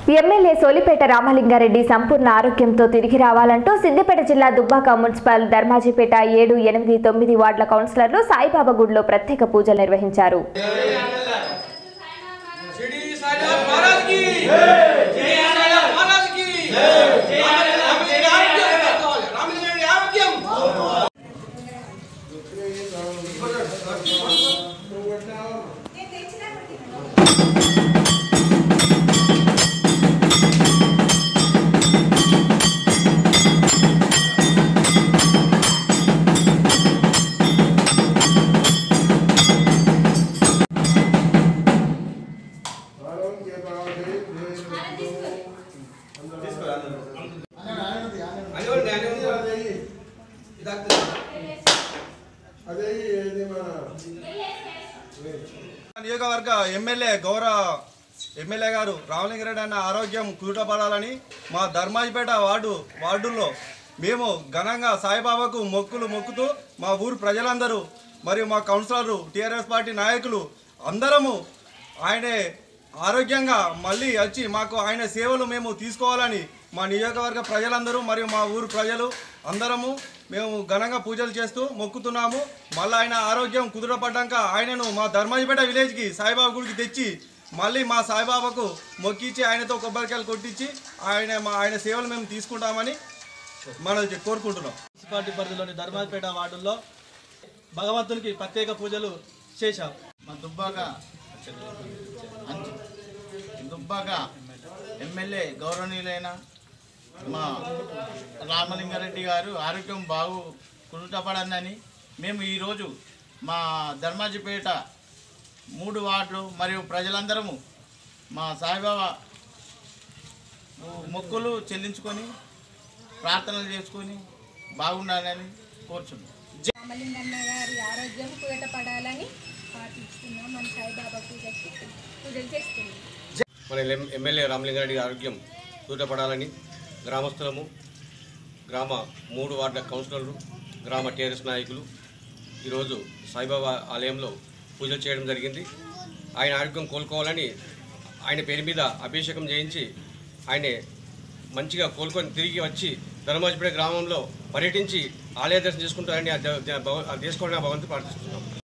MLA Solipeta Ramalinga Reddy సంపూర్ణ ఆరోగ్యంతో తిరిగి రావాలంటూ సిద్దిపేట జిల్లా దుబ్బాక మున్సిపల్ ధర్మాజిపేట ఏడు ఎనిమిది తొమ్మిది వార్డుల కౌన్సిలర్లు సాయిబాబా గుడిలో ప్రత్యేక పూజలు నిర్వహించారు शिरडी साईनाथ महाराज की शिरडी साईनाथ महाराज की रामलिंग आरोग्यम रामलिंग आरोग्यम అనివ్వండి అనివ్వండి ఇదాక అదే ఇది మన నియోజకవర్గ ఎమ్మెల్యే గౌరవ ఎమ్మెల్యే గారు రామలింగారెడ్డి అన్న ఆరోగ్యం కుదుటపడాలని మా ధర్మాజిపేట వార్డు వార్డుల్లో మేము ఘనంగా సాయిబాబాకు మొక్కులు మొక్కుతూ మా ఊరు ప్రజలందరూ మరియు మా కౌన్సిలర్లు టీఆర్ఎస్ పార్టీ నాయకులు అందరము ఆయనే ఆరోగ్యంగా మళ్ళీ వచ్చి మాకు ఆయన సేవలు మేము తీసుకోవాలని మా నియోజకవర్గ ప్రజలందరూ మరియు మా ఊరు ప్రజలు అందరము మేము ఘనంగా పూజలు చేస్తూ మొక్కుతున్నాము మళ్ళీ ఆయన ఆరోగ్యం కుదురపడ్డాక ఆయనను మా ధర్మాజిపేట విలేజ్కి సాయిబాబా గుడికి తెచ్చి మళ్ళీ మా సాయిబాబాకు మొక్కించి ఆయనతో కొబ్బరికాయలు కొట్టించి ఆయన మా ఆయన సేవలు మేము తీసుకుంటామని మనం కోరుకుంటున్నాం మున్సిపాలిటీ పరిధిలోని ధర్మాజపేట వార్డుల్లో భగవంతునికి ప్రత్యేక పూజలు చేశాం మా దుబ్బాక అంచు దుబ్బాక ఎమ్మెల్యే గౌరవనీయులైన మా రామలింగారెడ్డి గారు ఆరోగ్యం బాగు కుదుటపడనని మేము ఈరోజు మా ధర్మాజిపేట మూడు వార్డులు మరియు ప్రజలందరము మా సాయిబాబా మొక్కులు చెల్లించుకొని ప్రార్థనలు చేసుకొని బాగుండాలని కోరుచున్నాం రామలింగన్న గారి ఆరోగ్యం కుదటపడాలని ప్రార్థిస్తున్నాం మన సాయిబాబా పూజకి పూజలు చేస్తున్నాం మన ఎం- ఎమ్మెల్యే రామలింగారెడ్డి ఆరోగ్యం దూరపడాలని గ్రామస్తులము గ్రామ మూడు వార్డుల కౌన్సిలర్లు గ్రామ టీఆర్ఎస్ నాయకులు ఈరోజు సాయిబాబా ఆలయంలో పూజలు చేయడం జరిగింది ఆయన ఆరోగ్యం కోలుకోవాలని ఆయన పేరు మీద అభిషేకం చేయించి ఆయన మంచిగా కోలుకొని తిరిగి వచ్చి ధర్మాజిపేట గ్రామంలో పర్యటించి ఆలయ దర్శనం చేసుకుంటారని ఆ దే- దే- భగవ- ఆ చేసుకోవాలని ఆ భగవంతుని ప్రార్థిస్తున్నాం